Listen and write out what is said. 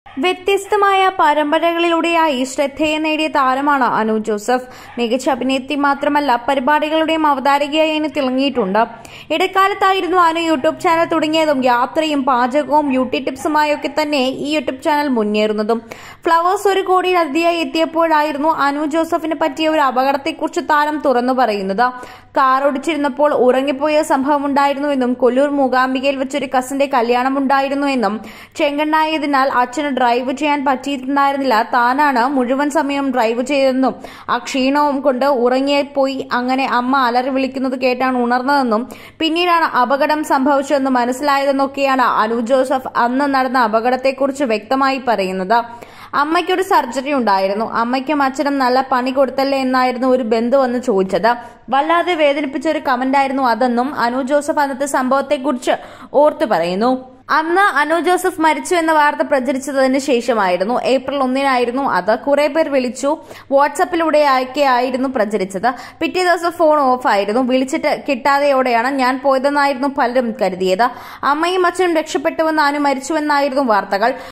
വ്യത്യസ്തമായ പരമ്പരകളിലൂടെയായി ശ്രദ്ധേയം നേടിയ താരമാണ് അനു ജോസഫ് മികച്ച അഭിനേത്രി മാത്രമല്ല പരിപാടികളുടെയും അവതാരകയായി അതിന് തിളങ്ങിയിട്ടുണ്ട് ഇടക്കാലത്തായിരുന്നു അനു യൂട്യൂബ് ചാനൽ തുടങ്ങിയതും യാത്രയും പാചകവും ബ്യൂട്ടി ടിപ്സുമായൊക്കെ തന്നെ ഈ യൂട്യൂബ് ചാനൽ മുന്നേറുന്നതും ഫ്ലവേഴ്സ് ഒരു കോടിയിലധികമായി എത്തിയപ്പോഴായിരുന്നു അനു ജോസഫിന് പറ്റിയ ഒരു അപകടത്തെക്കുറിച്ച് താരം തുറന്നു പറയുന്നത് കാർ ഓടിച്ചിരുന്നപ്പോൾ ഉറങ്ങിപ്പോയ സംഭവം ഉണ്ടായിരുന്നുവെന്നും കൊല്ലൂർ മൂകാംബികയിൽ വെച്ചൊരു കസിന്റെ കല്യാണം ഉണ്ടായിരുന്നുവെന്നും ചെങ്കണ്ണായതിനാൽ അച്ഛന് ഡ്രൈവ് ചെയ്യാൻ പറ്റിയിട്ടുണ്ടായിരുന്നില്ല താനാണ് മുഴുവൻ സമയം ഡ്രൈവ് ചെയ്തതെന്നും ആ ക്ഷീണവും കൊണ്ട് ഉറങ്ങിപ്പോയി അങ്ങനെ അമ്മ അലറി വിളിക്കുന്നത് കേട്ടാണ് ഉണർന്നതെന്നും പിന്നീടാണ് അപകടം സംഭവിച്ചതെന്ന് മനസ്സിലായതെന്നൊക്കെയാണ് അനു ജോസഫ് അന്ന് നടന്ന അപകടത്തെക്കുറിച്ച് വ്യക്തമായി പറയുന്നത് അമ്മയ്ക്കൊരു സർജറി ഉണ്ടായിരുന്നു അമ്മയ്ക്കും അച്ഛനും നല്ല പണി കൊടുത്തല്ലേ എന്നായിരുന്നു ഒരു ബന്ധു വന്ന് ചോദിച്ചത് വല്ലാതെ വേദനിപ്പിച്ച ഒരു കമന്റായിരുന്നു അതെന്നും അനു ജോസഫ് അന്നത്തെ സംഭവത്തെക്കുറിച്ച് ഓർത്തു പറയുന്നു അന്ന് അനു ജോസഫ് മരിച്ചു എന്ന വാർത്ത പ്രചരിച്ചതിന് ശേഷമായിരുന്നു ഏപ്രിൽ ഒന്നിനായിരുന്നു അത് കുറെ പേർ വിളിച്ചു വാട്സപ്പിലൂടെ ആയിരുന്നു പ്രചരിച്ചത് പിറ്റേ ദിവസം ഫോൺ ഓഫ് ആയിരുന്നു വിളിച്ചിട്ട് കിട്ടാതെയോടെയാണ് ഞാൻ പോയതെന്നായിരുന്നു പലരും കരുതിയത് അമ്മയും അച്ഛനും രക്ഷപ്പെട്ടുവെന്ന് അനു മരിച്ചുവെന്നായിരുന്നു വാർത്തകൾ